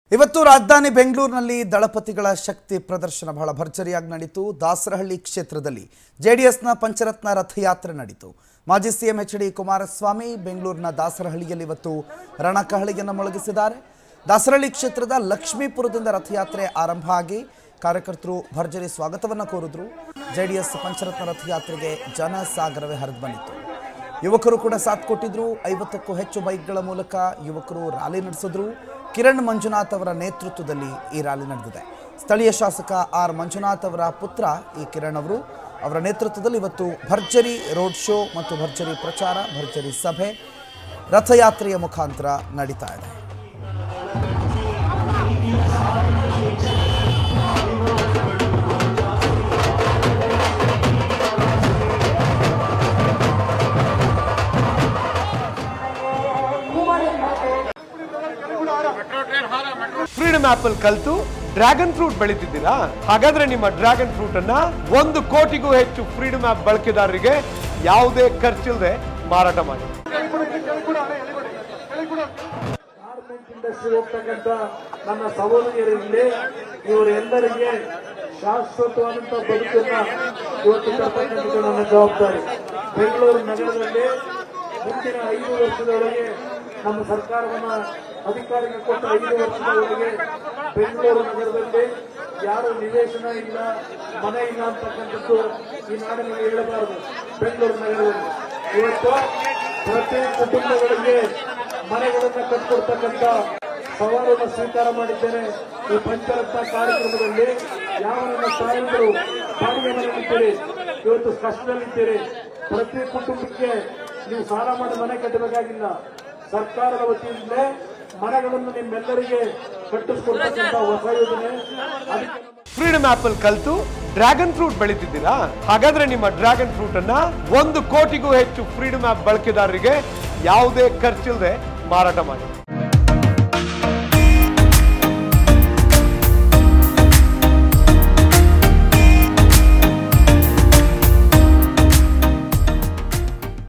ಇವತ್ತು ರಾಜಧಾನಿ ಬೆಂಗಳೂರಿನಲ್ಲಿ ದಳಪತಿಗಳ ಶಕ್ತಿ ಪ್ರದರ್ಶನ ಬಹಳ ಭರ್ಜರಿಯಾಗಿ ನಡೀತು ದಾಸರಹಳ್ಳಿ ಕ್ಷೇತ್ರದಲ್ಲಿ ಜೆಡಿಎಸ್ನ ಪಂಚರತ್ನ ರಥಯಾತ್ರೆ ನಡೀತು ಮಾಜಿ ಸಿಎಂ ಎಚ್ ಡಿ ಕುಮಾರಸ್ವಾಮಿ ಬೆಂಗಳೂರಿನ ದಾಸರಹಳ್ಳಿಯಲ್ಲಿ ಇವತ್ತು ರಣಕಹಳಿಯನ್ನು ಮೊಳಗಿಸಿದ್ದಾರೆ ದಾಸರಹಳ್ಳಿ ಕ್ಷೇತ್ರದ ಲಕ್ಷ್ಮೀಪುರದಿಂದ ರಥಯಾತ್ರೆ ಆರಂಭ ಆಗಿ ಕಾರ್ಯಕರ್ತರು ಭರ್ಜರಿ ಸ್ವಾಗತವನ್ನು ಕೋರಿದ್ರು ಜೆಡಿಎಸ್ ಪಂಚರತ್ನ ರಥಯಾತ್ರೆಗೆ ಜನಸಾಗರವೇ ಹರಿದು ಬಂದಿತ್ತು ಯುವಕರು ಕೂಡ ಸಾಥ್ ಕೊಟ್ಟಿದ್ರು ಐವತ್ತಕ್ಕೂ ಹೆಚ್ಚು ಬೈಕ್ಗಳ ಮೂಲಕ ಯುವಕರು ರ್ಯಾಲಿ ನಡೆಸಿದ್ರು ಕಿರಣ್ ಮಂಜುನಾಥ್ ಅವರ ನೇತೃತ್ವದಲ್ಲಿ ಈ ರ್ಯಾಲಿ ನಡೆದಿದೆ ಸ್ಥಳೀಯ ಶಾಸಕ ಆರ್ ಮಂಜುನಾಥ್ ಅವರ ಪುತ್ರ ಈ ಕಿರಣ್ ಅವರು ಅವರ ನೇತೃತ್ವದಲ್ಲಿ ಇವತ್ತು ಭರ್ಜರಿ ರೋಡ್ ಶೋ ಮತ್ತು ಭರ್ಜರಿ ಪ್ರಚಾರ ಭರ್ಜರಿ ಸಭೆ ರಥಯಾತ್ರೆಯ ಮುಖಾಂತರ ನಡೀತಾ ಇದೆ ಫ್ರೀಡಮ್ ಆಪಲ್ ಕಲ್ತು ಡ್ರ್ಯಾಗನ್ ಫ್ರೂಟ್ ಬೆಳೀತಿದ್ದೀರಾ ಹಾಗಾದ್ರೆ ನಿಮ್ಮ ಡ್ರ್ಯಾಗನ್ ಫ್ರೂಟ್ ಅನ್ನ ಒಂದು ಕೋಟಿಗೂ ಹೆಚ್ಚು ಫ್ರೀಡಮ್ ಆಪ್ ಬಳಕೆದಾರರಿಗೆ ಯಾವುದೇ ಖರ್ಚಿಲ್ಲದೆ ಮಾರಾಟ ಮಾಡಿ ಗಾರ್ಮೆಂಟ್ ಇಂಡಸ್ಟ್ರಿ ಹೋಗ್ತಕ್ಕಂಥ ನನ್ನ ಸಹೋದರಿಯರಲ್ಲಿ ಇವರೆಲ್ಲರಿಗೆ ಶಾಶ್ವತವಾದಂತ ಬದುಕನ್ನ ಇವತ್ತು ತರ್ತಕ್ಕಂಥದ್ದು ನನ್ನ ಜವಾಬ್ದಾರಿ ಬೆಂಗಳೂರು ನಗರದಲ್ಲಿ ಮುಂದಿನ ಐದು ವರ್ಷದೊಳಗೆ ನಮ್ಮ ಸರ್ಕಾರವನ್ನ ಅಧಿಕಾರಿಗೆ ಕೊಟ್ಟ ಐದು ವರ್ಷದೊಳಗೆ ಬೆಂಗಳೂರು ನಗರದಲ್ಲಿ ಯಾರು ನಿವೇಶನ ಇಲ್ಲ ಮನೆ ಇಲ್ಲ ಅಂತಕ್ಕಂಥದ್ದು ಈ ನಾಡಿನಲ್ಲಿ ಹೇಳಬಾರದು ಬೆಂಗಳೂರು ನಗರದಲ್ಲಿ ಇವತ್ತು ಪ್ರತಿ ಕುಟುಂಬಗಳಿಗೆ ಮನೆಗಳನ್ನ ಕಟ್ಕೊಡ್ತಕ್ಕಂಥ ಸವಾಲನ್ನು ಸ್ವೀಕಾರ ಮಾಡಿದ್ದೇನೆ ಈ ಪಂಚರತ್ನ ಕಾರ್ಯಕ್ರಮದಲ್ಲಿ ಯಾವ ನನ್ನ ತಾಯಂದರು ಬಾಡಿಗೆ ಮನೆಯಲ್ಲಿದ್ದೀರಿ ಇವತ್ತು ಕಷ್ಟದಲ್ಲಿದ್ದೀರಿ ಪ್ರತಿ ಕುಟುಂಬಕ್ಕೆ ನೀವು ಸಾಲ ಮಾಡಿ ಮನೆ ಕಟ್ಟಬೇಕಾಗಿಲ್ಲ ಸರ್ಕಾರದ ವತಿಯಿಂದಲೇ ಮನೆಗಳನ್ನು ನಿಮ್ಮೆಲ್ಲರಿಗೆ ಕಟ್ಟಿಸ್ಕೊಡ್ತಕ್ಕಂಥ ಹೊಸ ಯೋಜನೆ ಅದಕ್ಕೆ ನಮ್ಮ ಫ್ರೀಡಮ್ ಆಪಲ್ ಕಲ್ತು ಡ್ರ್ಯಾಗನ್ ಫ್ರೂಟ್ ಬೆಳೀತಿದ್ದೀರಾ ಹಾಗಾದ್ರೆ ನಿಮ್ಮ ಡ್ರ್ಯಾಗನ್ ಫ್ರೂಟ್ ಅನ್ನ ಒಂದು ಕೋಟಿಗೂ ಹೆಚ್ಚು ಫ್ರೀಡಮ್ ಆಪ್ ಬಳಕೆದಾರರಿಗೆ ಯಾವುದೇ ಖರ್ಚಿಲ್ಲದೆ ಮಾರಾಟ ಮಾಡಿ